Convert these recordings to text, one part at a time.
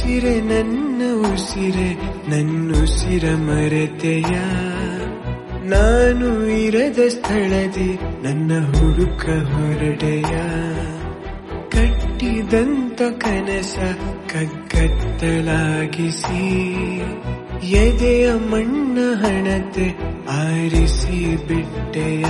ಉಸಿರೆ ನನ್ನ ಉಸಿರೆ ನನ್ನುಸಿರ ಮರೆತೆಯ ನಾನು ಇರದ ಸ್ಥಳದಿ ನನ್ನ ಹುಡುಕ ಹೊರಡೆಯ ಕಟ್ಟಿದಂತ ಕನಸ ಕಗ್ಗತ್ತಲಾಗಿಸಿ ಎದೆಯ ಮಣ್ಣ ಹಣತೆ ಆರಿಸಿ ಬಿಟ್ಟೆಯ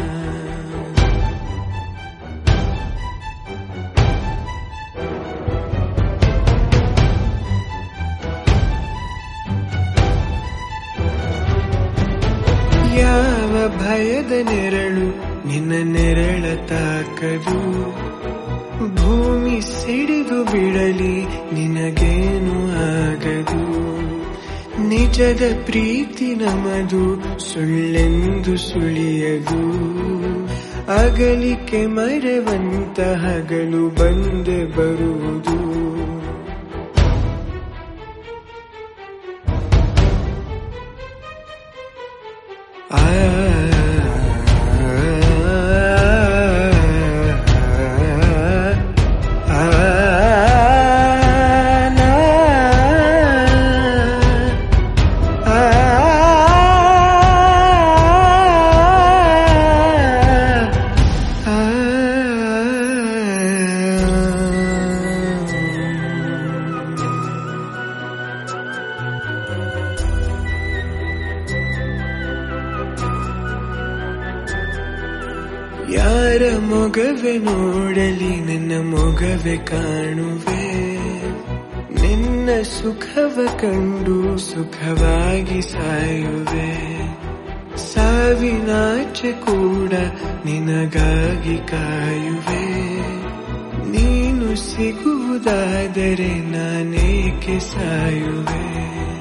ಯಾವ ಭಯದ ನೆರಳು ನಿನ್ನ ನೆರಳ ತಾಕದು ಭೂಮಿ ಸಿಡಿದು ಬಿಡಲಿ ನಿನಗೇನು ಆಗದು ನಿಜದ ಪ್ರೀತಿ ನಮದು ಸುಳ್ಳೆಂದು ಸುಳಿಯದು ಅಗಲಿಕೆ ಮರೆವಂತ ಹಗಲು ಬಂದೆ ಬರುವುದು ಆ ಯಾರ ಮೊಗವೆ ನೋಡಲಿ ನನ್ನ ಮೊಗವೆ ಕಾಣುವೆ ನಿನ್ನ ಸುಖವ ಕಂಡು ಸುಖವಾಗಿ ಸಾಯುವೆ ಸಾವಿನಾಚೆ ಕೂಡ ನಿನಗಾಗಿ ಕಾಯುವೆ ನೀನು ಸಿಗುವುದಾದರೆ ನಾನೇಕೆ ಸಾಯುವೆ